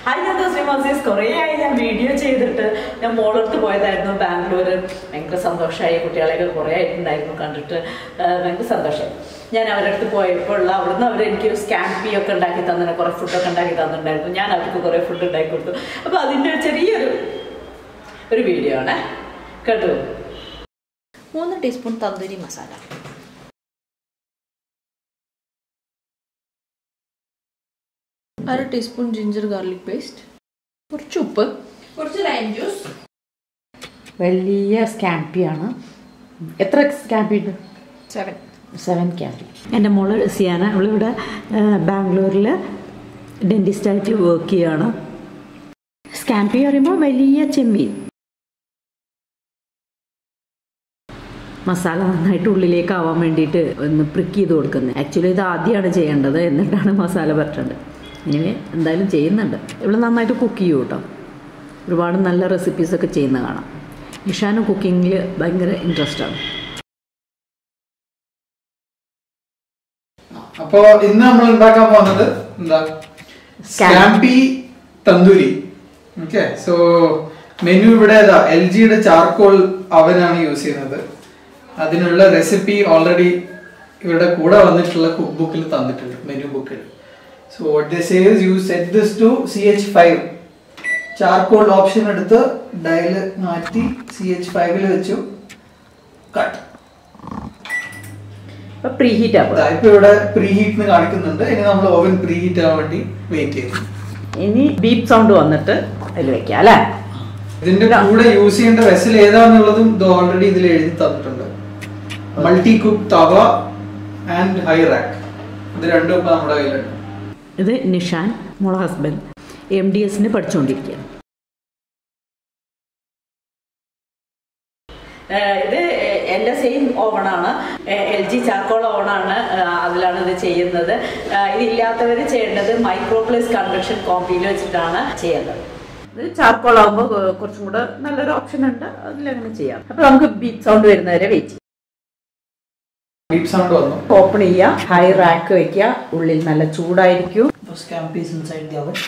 അതിനകത്ത് ശ്രീമാസീസ് കുറേ ആയി ഞാൻ വീഡിയോ ചെയ്തിട്ട് ഞാൻ മോളടുത്ത് പോയതായിരുന്നു ബാംഗ്ലൂർ ഭയങ്കര സന്തോഷമായി കുട്ടികളെയൊക്കെ കുറേ ആയിട്ടുണ്ടായിരുന്നു കണ്ടിട്ട് ആ, ഭയങ്കര സന്തോഷം ഞാൻ അവരുടെ അടുത്ത് പോയപ്പോൾ ഉള്ള അവിടുന്ന് അവർ എനിക്ക് സ്കാമ്പി ഒക്കെ ഉണ്ടാക്കി തന്നെ കുറേ ഫുഡൊക്കെ ഉണ്ടാക്കി തന്നിട്ടുണ്ടായിരുന്നു ഞാൻ അവർക്ക് കുറേ ഫുഡ് ഉണ്ടാക്കി കൊടുത്തു അപ്പോൾ അതിൻ്റെ ഒരു ചെറിയൊരു ഒരു വീഡിയോ ആണ് കേട്ടോ മൂന്ന് ടീസ്പൂൺ തന്തൂരി മസാല അര ടീസ്പൂൺ ജിഞ്ചർ ഗാർലിക് പേസ്റ്റ് കുറച്ച് ഉപ്പ് കുറച്ച് ലൈം ജ്യൂസ് വലിയ സ്കാമ്പിയാണ് എത്ര സ്കാമ്പി ഉണ്ട് സെവൻ സെവൻ ക്യാമ്പി എൻ്റെ മോള് സിയാന അവളിവിടെ ബാംഗ്ലൂരിൽ ഡെൻറ്റിസ്റ്റായിട്ട് വർക്ക് ചെയ്യാണ് സ്കാമ്പി പറയുമ്പോൾ വലിയ ചെമ്മീൻ മസാല നന്നായിട്ട് ഉള്ളിലേക്ക് ആവാൻ വേണ്ടിയിട്ട് ഒന്ന് പ്രിക്ക് ചെയ്ത് കൊടുക്കുന്നത് ആക്ച്വലി ഇത് ആദ്യമാണ് ചെയ്യേണ്ടത് എന്നിട്ടാണ് മസാല പറ്റേണ്ടത് ഇനി എന്തായാലും ചെയ്യുന്നുണ്ട് ഇവിടെ നന്നായിട്ട് കുക്ക് ചെയ്യും കേട്ടോ ഒരുപാട് നല്ല റെസിപ്പീസൊക്കെ ചെയ്യുന്ന കാണാം ഇഷാനും കുക്കിങ്ങിൽ ഭയങ്കര ഇൻട്രസ്റ്റാണ് അപ്പോ ഇന്ന് നമ്മൾ ഉണ്ടാക്കാൻ പോകുന്നത് എന്താ scampi tandoori okay so menu ഇവിടെ എൽ ജിയുടെ ചാർക്കോൾ അവനാണ് യൂസ് ചെയ്യുന്നത് അതിനുള്ള റെസിപ്പി ഓൾറെഡി ഇവിടെ കൂടെ വന്നിട്ടുള്ള കുക്ക് ബുക്കിൽ തന്നിട്ടുണ്ട് മെനു ബുക്കിൽ so what this is you set this to C H five charcoal option എടുത്ത് ഡയൽ മാറ്റി സി എച്ച് ഫൈവിൽ വെച്ചു കട്ട് ഇപ്പൊ പ്രീ ഹീറ്റ് ആവുക ഇപ്പൊ ഇവിടെ പ്രീ ഹീറ്റ് കാണിക്കുന്നുണ്ട് ഇനി നമ്മൾ ഓവൻ പ്രീ ഹീറ്റ് ആവാൻ വേണ്ടി വെയിറ്റ് ചെയ്യുന്നു ഇനി ബീപ്പ് സൗണ്ട് വന്നിട്ട് അതിൽ വെക്കാം അല്ലേ ഇതിന്റെ കൂടെ യൂസ് ചെയ്യേണ്ട വെസൽ ഏതാന്നുള്ളതും ഇത് ഓൾറെഡി ഇതിൽ എഴുതി തന്നിട്ടുണ്ട് multi cook tawa and high rack ഇത് രണ്ടും ഇപ്പൊ നമ്മുടെ കയ്യിലുണ്ട് ഇത് നിഷാൻ മോളെ ഹസ്ബൻഡ് എം ഡി എസിന് പഠിച്ചുകൊണ്ടിരിക്കുകയാണ് ഇത് എൻ്റെ സെയിം ഓവണാണ് എൽ ജി ചാർക്കോൾ ഓവണാണ് അതിലാണ് ഇത് ചെയ്യുന്നത് ഇതില്ലാത്തവർ ചെയ്യേണ്ടത് മൈക്രോപ്ലേസ് കൺവെക്ഷൻ കോമ്പിയിൽ വെച്ചിട്ടാണ് ചെയ്യേണ്ടത് ഇത് ചാർക്കോൾ ആകുമ്പോൾ കുറച്ചും കൂടെ നല്ലൊരു ഓപ്ഷൻ ഉണ്ട് അതിലങ്ങനെ ചെയ്യാം അപ്പോൾ നമുക്ക് ബീറ്റ് സൗണ്ട് വരുന്നവരെ വെയിറ്റ് ചെയ്യാം ബീപ് സൗണ്ട് വന്നു ഓപ്പൺ ചെയ്യുക ഹൈ റാക്ക് വെക്കുക ഉള്ളിൽ നല്ല ചൂടായിരിക്കും സ്കാമ്പീസ് ഇൻസൈഡ് ദി അവൻ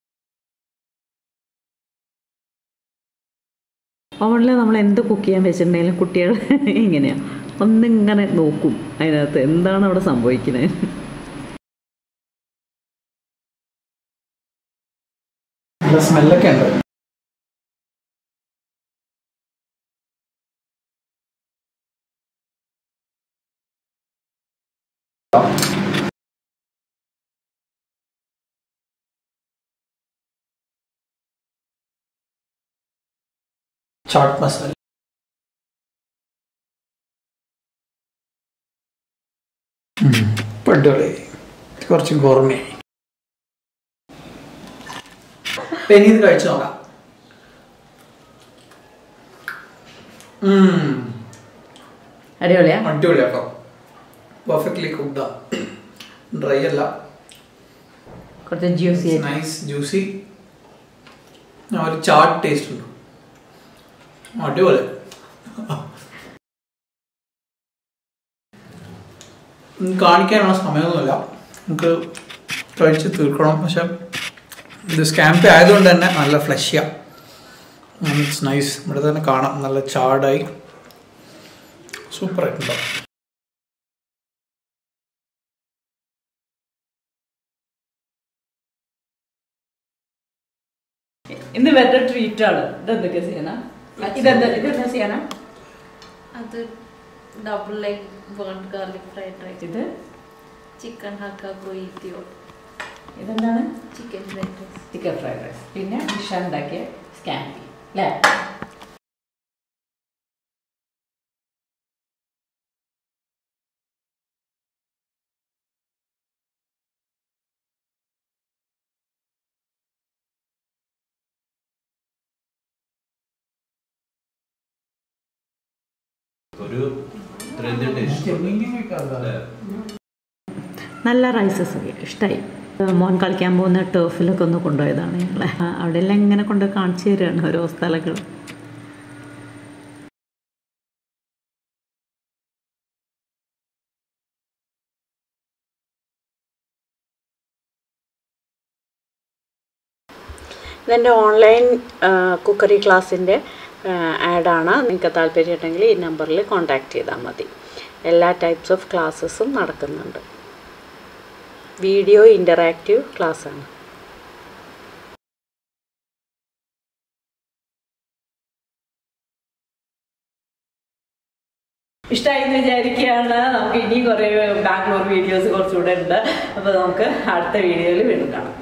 ഓവണിൽ നമ്മൾ എന്ത് കുക്ക് ചെയ്യാൻ വെച്ചിട്ടുണ്ടെങ്കിലും കുട്ടികൾ ഇങ്ങനെയാണ് ഒന്നിങ്ങനെ നോക്കും അതിനകത്ത് എന്താണ് അവിടെ സംഭവിക്കുന്നത് നല്ല സ്മെല്ലൊക്കെ ഉണ്ട് ചാട്ട് മസാല പണ്ടുകളി കുറച്ച് ഗോർമയായി അപ്പൊ ഇനി ഇത് കഴിച്ചു നോക്കാം ഉം. അടിപൊളിയാ അടിപൊളിയാട്ടോ പെർഫെക്റ്റ്ലി കുക്ക്ഡാ ഡ്രൈ അല്ല കുറച്ച് ജ്യൂസി നൈസ് ജ്യൂസി ഒരു ചാട്ട് ടേസ്റ്റ് ഉണ്ട് അടിപൊളി ഉം, കാണിക്കാനുള്ള സമയമൊന്നുമില്ല നമുക്ക് കഴിച്ച് തീർക്കണം പക്ഷെ ഇത് സ്കാമ്പ് ആയതുകൊണ്ട് തന്നെ നല്ല ഫ്ലഷിയ ഇറ്റ്സ് നൈസ് ഇവിടെ തന്നെ കാണാം നല്ല ചാടായി സൂപ്പറായിട്ടുണ്ടാവും ഇന്ന് വെറ്റർ ട്രീറ്റ് ആണ് ഇതെന്തൊക്കെ ചെയ്യാനാ ഇതെന്താ ഇതെന്താ ചെയ്യാനാ അത് double like burn garlic fried rice ഇത് ചിക്കൻ ഹക്ക കൊയ്ത്തിയോ ഇതെന്താണ് chicken fried rice chicken fried rice പിന്നെ ഡിഷ ഉണ്ടാക്കിയ സ്കാമ്പി അല്ലേ ഒരു ഉത്തരേന്ത്യൻ ഡിഷ് നല്ല റൈസസ് ഒക്കെ ഇഷ്ടമായി മോൻ കളിക്കാൻ പോകുന്ന ടേഫിലൊക്കെ ഒന്ന് കൊണ്ടുപോയതാണ് ഞങ്ങളെ അവിടെ എല്ലാം ഇങ്ങനെ കൊണ്ട് കാണിച്ചു തരികയാണ് ഓരോ സ്ഥലങ്ങൾ ഇതെൻ്റെ ഓൺലൈൻ കുക്കറി ക്ലാസ്സിൻ്റെ ആഡാണ് നിങ്ങൾക്ക് താല്പര്യമുണ്ടെങ്കിൽ ഈ നമ്പറിൽ കോൺടാക്റ്റ് ചെയ്താൽ മതി എല്ലാ ടൈപ്സ് ഓഫ് ക്ലാസ്സസും നടക്കുന്നുണ്ട് വീഡിയോ ഇൻ്ററാക്റ്റീവ് ക്ലാസ്സാണ് ഇഷ്ടമായി എന്ന് വിചാരിക്കുകയാണ് നമുക്ക് ഇനി കുറേ ബാംഗ്ലൂർ വീഡിയോസ് കുറച്ചുകൂടെ ഉണ്ട് അപ്പോൾ നമുക്ക് അടുത്ത വീഡിയോയിൽ വീണ്ടും കാണാം